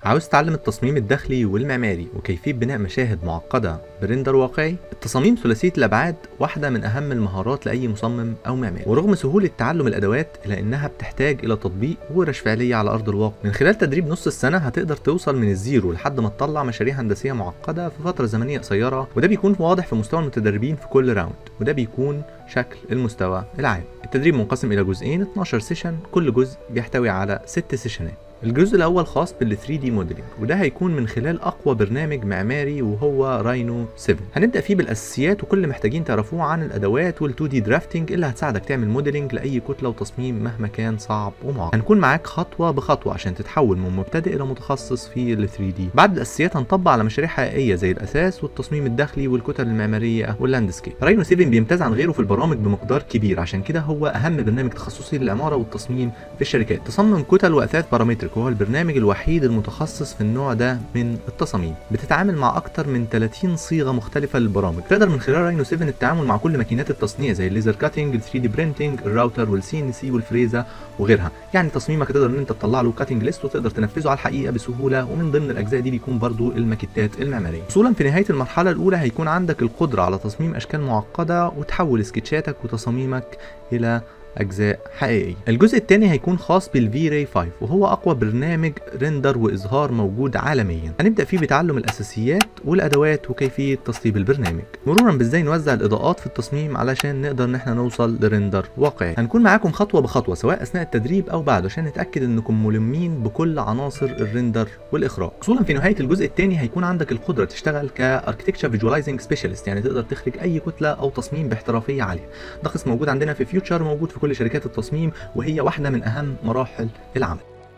عاوز تتعلم التصميم الداخلي والمعماري وكيفية بناء مشاهد معقدة برندر واقعي؟ التصاميم ثلاثية الأبعاد واحدة من أهم المهارات لأي مصمم أو معماري ورغم سهولة تعلم الأدوات إلا إنها بتحتاج إلى تطبيق ورش فعلية على أرض الواقع من خلال تدريب نص السنة هتقدر توصل من الزيرو لحد ما تطلع مشاريع هندسية معقدة في فترة زمنية قصيرة وده بيكون واضح في مستوى المتدربين في كل راوند وده بيكون شكل المستوى العام التدريب منقسم إلى جزئين 12 سيشن كل جزء بيحتوي على 6 سيشنات الجزء الاول خاص بال 3 دي موديلنج وده هيكون من خلال اقوى برنامج معماري وهو راينو 7 هنبدا فيه بالاساسيات وكل اللي محتاجين تعرفوه عن الادوات وال 2 دي درافتنج اللي هتساعدك تعمل موديلنج لاي كتله وتصميم مهما كان صعب ومعقد هنكون معاك خطوه بخطوه عشان تتحول من مبتدئ الى متخصص في ال 3 دي بعد الاساسيات هنطبق على مشاريع حقيقيه زي الاساس والتصميم الداخلي والكتل المعماريه واللاندسكيب راينو 7 بيمتاز عن غيره في البرامج بمقدار كبير عشان كده هو اهم برنامج تخصصي للعماره والتصميم في الشركات تصمم كتل واثاث بارامترك وهو البرنامج الوحيد المتخصص في النوع ده من التصاميم بتتعامل مع اكتر من 30 صيغه مختلفه للبرامج تقدر من خلال راينو 7 التعامل مع كل ماكينات التصنيع زي الليزر كاتنج ال 3 دي برينتنج الراوتر والسي ان سي والفريزه وغيرها يعني تصميمك تقدر ان انت تطلع له كاتنج ليست وتقدر تنفذه على الحقيقه بسهوله ومن ضمن الاجزاء دي بيكون برضو الماكيتات المعماريه وصولا في نهايه المرحله الاولى هيكون عندك القدره على تصميم اشكال معقده وتحول سكتشاتك وتصاميمك الى اجزاء حقيقيه الجزء الثاني هيكون خاص بالفي راي 5 وهو اقوى برنامج ريندر واظهار موجود عالميا هنبدا فيه بتعلم الاساسيات والادوات وكيفيه تسطيب البرنامج مرورا بازاي نوزع الاضاءات في التصميم علشان نقدر ان احنا نوصل لريندر واقعي هنكون معاكم خطوه بخطوه سواء اثناء التدريب او بعده عشان نتاكد انكم ملمين بكل عناصر الريندر والاخراج وصولا في نهايه الجزء الثاني هيكون عندك القدره تشتغل كاركتكتشر فيجواليزنج سبيشالست يعني تقدر تخرج اي كتله او تصميم باحترافيه عاليه ده قسم موجود عندنا في فيوتشر موجود في كل شركات التصميم وهي واحدة من أهم مراحل العمل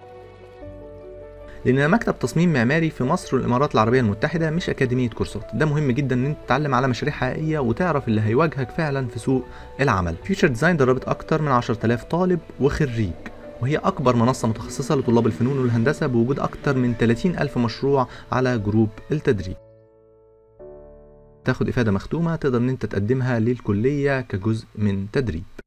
لان مكتب تصميم معماري في مصر والامارات العربيه المتحده مش اكاديميه كورسات ده مهم جدا ان انت تتعلم على مشاريع حقيقيه وتعرف اللي هيواجهك فعلا في سوق العمل فيوتشر ديزاين دربت اكتر من 10000 طالب وخريج وهي أكبر منصة متخصصة لطلاب الفنون والهندسة بوجود أكتر من 30 ألف مشروع على جروب التدريب تاخد إفادة مختومة تقدر إن أنت تقدمها للكلية كجزء من تدريب